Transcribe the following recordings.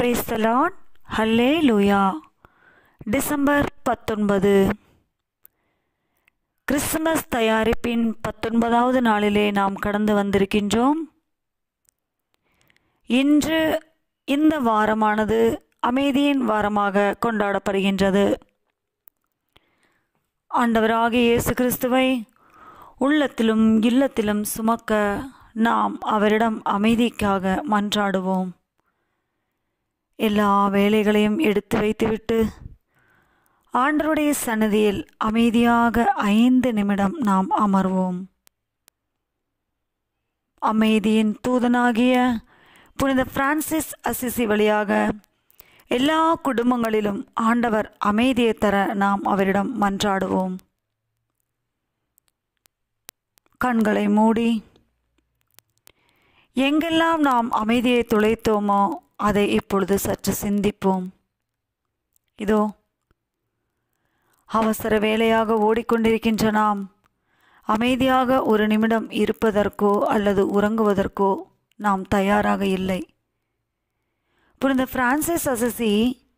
praise the Lord ஹல்லே லூயா December பத்தொன்பது Christmas தயாரிப்பின் பத்தொன்பதாவது நாளிலே நாம் கடந்து வந்திருக்கின்றோம் இன்று இந்த வாரமானது அமைதியின் வாரமாக கொண்டாடப்படுகின்றது ஆண்டவராகிய இயேசு கிறிஸ்துவை உள்ளத்திலும் இல்லத்திலும் சுமக்க நாம் அவரிடம் அமைதிக்காக மன்றாடுவோம் எல்லா வேலைகளையும் எடுத்து வைத்துவிட்டு ஆண்டருடைய சன்னதியில் அமைதியாக ஐந்து நிமிடம் நாம் அமர்வோம் அமைதியின் தூதனாகிய புனித பிரான்சிஸ் அசிசி வழியாக எல்லா குடும்பங்களிலும் ஆண்டவர் அமைதியை தர நாம் அவரிடம் மன்றாடுவோம் கண்களை மூடி எங்கெல்லாம் நாம் அமைதியை துளைத்தோமோ அதை இப்பொழுது சற்று சிந்திப்போம் இதோ அவசர வேலையாக ஓடிக்கொண்டிருக்கின்ற நாம் அமைதியாக ஒரு நிமிடம் இருப்பதற்கோ அல்லது உறங்குவதற்கோ நாம் தயாராக இல்லை புனித பிரான்சிஸ் அசசி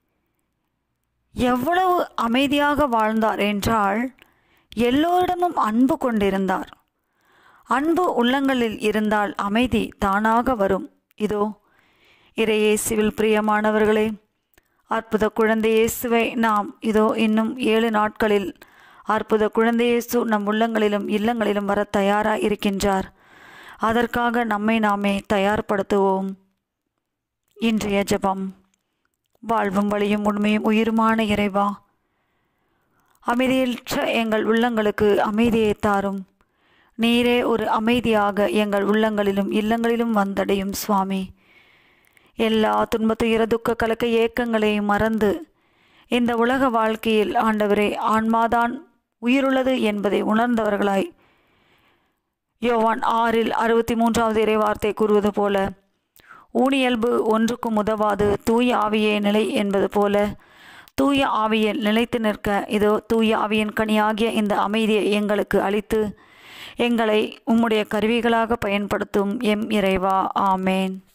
எவ்வளவு அமைதியாக வாழ்ந்தார் என்றால் எல்லோரிடமும் அன்பு கொண்டிருந்தார் அன்பு உள்ளங்களில் இருந்தால் அமைதி தானாக வரும் இதோ இறையேசுவில் பிரியமானவர்களே அற்புத குழந்தை இயேசுவை நாம் இதோ இன்னும் ஏழு நாட்களில் அற்புத குழந்தை இயேசு நம் உள்ளங்களிலும் இல்லங்களிலும் வர தயாராக இருக்கின்றார் அதற்காக நம்மை நாமே தயார்படுத்துவோம் இன்றைய ஜெபம் வாழ்வும் வழியும் உண்மையும் உயிருமான இறைவா அமைதியற்ற எங்கள் உள்ளங்களுக்கு அமைதியை தாரும் நீரே ஒரு அமைதியாக எங்கள் உள்ளங்களிலும் இல்லங்களிலும் வந்தடையும் சுவாமி எல்லா துன்பத்துயர துக்க கலக்க ஏக்கங்களையும் மறந்து இந்த உலக வாழ்க்கையில் ஆண்டவரே ஆன்மாதான் உயிருள்ளது என்பதை உணர்ந்தவர்களாய் யோவான் ஆறில் அறுபத்தி மூன்றாவது இறைவார்த்தை கூறுவது போல ஊனியல்பு ஒன்றுக்கும் உதவாது தூய ஆவியே நிலை என்பது போல தூய ஆவியில் நிலைத்து நிற்க இதோ தூய ஆவியின் கனியாகிய இந்த அமைதியை எங்களுக்கு அளித்து எங்களை உம்முடைய கருவிகளாக பயன்படுத்தும் எம் இறைவா ஆமேன்